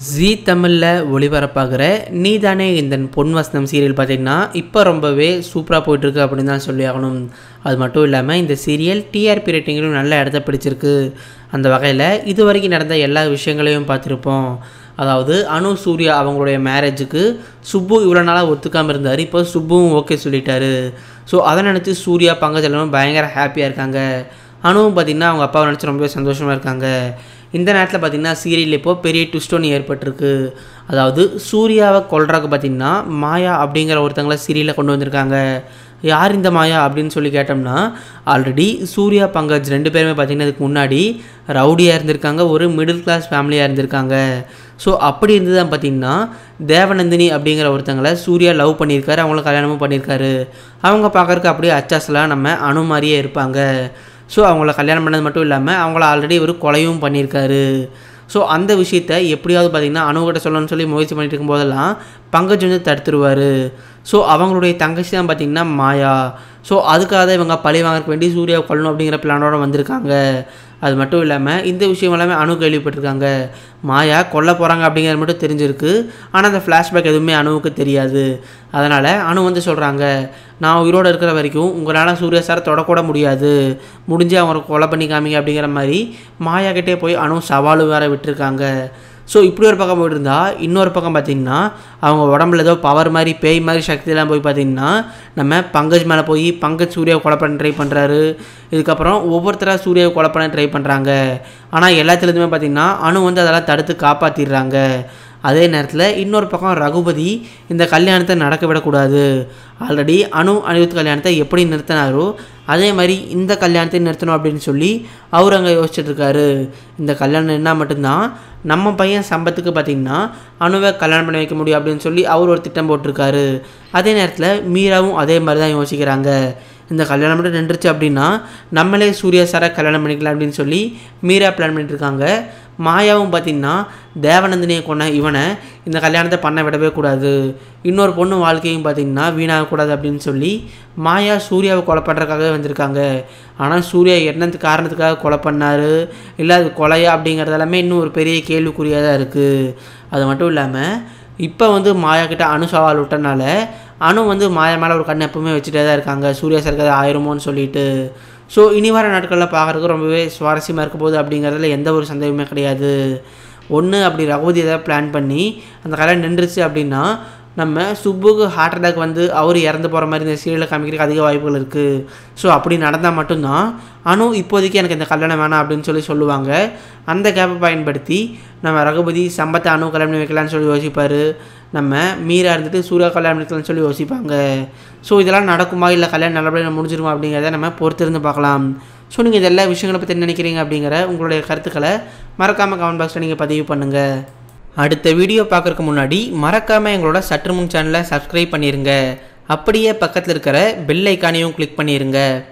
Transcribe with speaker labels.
Speaker 1: ஜீ தமிழில் ஒளிபரப்பாகிற நீதானே இந்த பொன் வசனம் சீரியல் பார்த்திங்கன்னா இப்போ ரொம்பவே சூப்பராக போயிட்டுருக்கு அப்படின்னு தான் சொல்லி ஆகணும் அது மட்டும் இல்லாமல் இந்த சீரியல் டிஆர்பி ரேட்டிங்கிலும் நல்ல இடத்த பிடிச்சிருக்கு அந்த வகையில் இது வரைக்கும் நடந்த எல்லா விஷயங்களையும் பார்த்துருப்போம் அதாவது அனு சூர்யா அவங்களுடைய மேரேஜுக்கு சுப்பு இவ்வளோ நாளாக ஒத்துக்காமல் இருந்தார் இப்போ சுப்புவும் ஓகே சொல்லிட்டாரு ஸோ அதை நினச்சி சூர்யா பங்கஜலமும் பயங்கர ஹாப்பியாக இருக்காங்க அனுவும் பார்த்திங்கன்னா அவங்க அப்பாவை நினச்சி ரொம்பவே சந்தோஷமாக இருக்காங்க இந்த நேரத்தில் பார்த்திங்கன்னா சீரியல் இப்போது பெரிய ட்விஸ்ட் ஒன்று ஏற்பட்டிருக்கு அதாவது சூர்யாவை கொல்றதுக்கு பார்த்திங்கன்னா மாயா அப்படிங்கிற ஒருத்தங்கள சீரியலில் கொண்டு வந்திருக்காங்க யார் இந்த மாயா அப்படின்னு சொல்லி கேட்டோம்னா ஆல்ரெடி சூர்யா பங்கஜ் ரெண்டு பேருமே பார்த்திங்கன்னா இதுக்கு முன்னாடி ரவுடியாக இருந்திருக்காங்க ஒரு மிடில் கிளாஸ் ஃபேமிலியாக இருந்திருக்காங்க ஸோ அப்படி இருந்து தான் பார்த்திங்கன்னா தேவநந்தினி அப்படிங்கிற ஒருத்தங்களை சூர்யா லவ் பண்ணியிருக்காரு அவங்களும் கல்யாணமும் பண்ணியிருக்காரு அவங்க பார்க்குறக்கு அப்படியே அச்சாஸ்லாம் நம்ம அணு மாதிரியே இருப்பாங்க ஸோ அவங்கள கல்யாணம் பண்ணது மட்டும் இல்லாமல் அவங்கள ஆல்ரெடி ஒரு கொலையும் பண்ணியிருக்காரு ஸோ அந்த விஷயத்த எப்படியாவது பார்த்திங்கன்னா அணுகிட்ட சொல்லணும்னு சொல்லி முயற்சி பண்ணிட்டு இருக்கும்போதெல்லாம் பங்கஜ் வந்து தடுத்துருவார் ஸோ அவங்களுடைய தங்கச்சி தான் பார்த்திங்கன்னா மாயா ஸோ அதுக்காக தான் இவங்க பழி வாங்கறதுக்கு வேண்டி சூர்யாவை கொல்லணும் அப்படிங்கிற பிளானோட வந்திருக்காங்க அது மட்டும் இல்லாமல் இந்த விஷயம் எல்லாமே அணு கேள்விப்பட்டிருக்காங்க மாயா கொல்ல போகிறாங்க அப்படிங்கிறது மட்டும் தெரிஞ்சிருக்கு ஆனால் அந்த ஃப்ளாஷ்பேக் எதுவுமே அணுவுக்கு தெரியாது அதனால் அணு வந்து சொல்கிறாங்க நான் உயிரோடு இருக்கிற வரைக்கும் உங்களால் சூர்யா சாரை தொடக்கூட முடியாது முடிஞ்சு அவங்க கொலை பண்ணி காமிங்க அப்படிங்கிற மாதிரி மாயா கிட்டே போய் அணு சவாலு வேற விட்டுருக்காங்க ஸோ இப்படி ஒரு பக்கம் போயிட்டு இருந்தா இன்னொரு பக்கம் பார்த்திங்கன்னா அவங்க உடம்புல ஏதோ பவர் மாதிரி பேய் மாதிரி சக்தியெல்லாம் போய் பார்த்திங்கன்னா நம்ம பங்கஜ் மேலே போய் பங்கஜ் சூர்யாவை கொலை பண்ண ட்ரை பண்ணுறாரு இதுக்கப்புறம் ஒவ்வொருத்தராக சூர்யாவை கொலை பண்ண ட்ரை பண்ணுறாங்க ஆனால் எல்லாத்துலேருந்துமே பார்த்திங்கன்னா அணு வந்து அதெல்லாம் தடுத்து காப்பாற்றிடுறாங்க அதே நேரத்தில் இன்னொரு பக்கம் ரகுபதி இந்த கல்யாணத்தை நடக்க விடக்கூடாது ஆல்ரெடி அணு அனிருத் கல்யாணத்தை எப்படி நிறுத்தினாரோ அதே மாதிரி இந்த கல்யாணத்தை நிறுத்தணும் அப்படின்னு சொல்லி அவர் அங்கே யோசிச்சுட்ருக்காரு இந்த கல்யாணம் என்ன மட்டும்தான் நம்ம பையன் சம்பத்துக்கு பார்த்திங்கன்னா அணுவை கல்யாணம் பண்ணி வைக்க முடியும் அப்படின்னு சொல்லி அவர் ஒரு திட்டம் போட்டிருக்காரு அதே நேரத்தில் மீராவும் அதே மாதிரி தான் யோசிக்கிறாங்க இந்த கல்யாணம் மட்டும் நின்றுச்சு அப்படின்னா நம்மளே சூர்யா சாரை கல்யாணம் பண்ணிக்கலாம் அப்படின்னு சொல்லி மீரா பிளான் பண்ணிட்டு இருக்காங்க மாயாவும் பார்த்திங்கன்னா தேவநந்தினியை கொண்ட இவனை இந்த கல்யாணத்தை பண்ண விடவே கூடாது இன்னொரு பொண்ணு வாழ்க்கையும் பார்த்திங்கன்னா வீணாகக்கூடாது அப்படின்னு சொல்லி மாயா சூர்யாவை கொலை பண்ணுறதுக்காகவே வந்திருக்காங்க ஆனால் சூர்யா என்னத்து காரணத்துக்காக கொலை பண்ணார் இல்லை அது கொலையா அப்படிங்கிறது எல்லாமே இன்னும் ஒரு பெரிய கேள்விக்குறியாக தான் இருக்குது அது மட்டும் இல்லாமல் இப்போ வந்து மாயா கிட்ட அணு சவால் விட்டனால அணு வந்து மாயா மேலே ஒரு கண் எப்பவுமே வச்சுட்டே தான் இருக்காங்க சூர்யா சர்க்கரை ஆயிருமோன்னு சொல்லிட்டு ஸோ இனி வர நாட்களில் பார்க்குறதுக்கு ரொம்பவே சுவாரஸ்யமாக இருக்க போகுது அப்படிங்கிறதுல எந்த ஒரு சந்தேகமே கிடையாது ஒன்று அப்படி ரகுபதி ஏதாவது பிளான் பண்ணி அந்த கல்யாணம் நின்றுச்சு அப்படின்னா நம்ம சுப்புக்கு ஹார்ட் அட்டாக் வந்து அவர் இறந்து போகிற மாதிரி இந்த சீரியலில் காமிக்கிறதுக்கு அதிக வாய்ப்புகள் இருக்குது ஸோ அப்படி நடந்தால் மட்டும்தான் அனு இப்போதைக்கு எனக்கு இந்த கல்யாணம் வேணாம் அப்படின்னு சொல்லி சொல்லுவாங்க அந்த கேப்பை பயன்படுத்தி நம்ம ரகுபதி சம்பத்தை அணு கல்யாணம் பண்ணி வைக்கலான்னு சொல்லி யோசிப்பார் நம்ம மீரா இருந்துட்டு சூர்யா கல்யாணம் பண்ணிக்கலாம்னு சொல்லி யோசிப்பாங்க ஸோ இதெல்லாம் நடக்குமா இல்லை கல்யாணம் நல்லபடியாக முடிஞ்சிருமா அப்படிங்கிறத நம்ம பொறுத்திருந்து பார்க்கலாம் ஸோ நீங்கள் இது எல்லா விஷயங்களை பற்றி என்ன நினைக்கிறீங்க அப்படிங்கிற உங்களுடைய கருத்துக்களை மறக்காமல் கமெண்ட் பாக்ஸில் நீங்கள் பதிவு பண்ணுங்கள் அடுத்த வீடியோ பார்க்குறதுக்கு முன்னாடி மறக்காமல் எங்களோட சற்று முன் சேனலை சப்ஸ்கிரைப் பண்ணிடுங்க அப்படியே பக்கத்தில் இருக்கிற பெல் ஐக்கானையும் கிளிக் பண்ணிடுங்க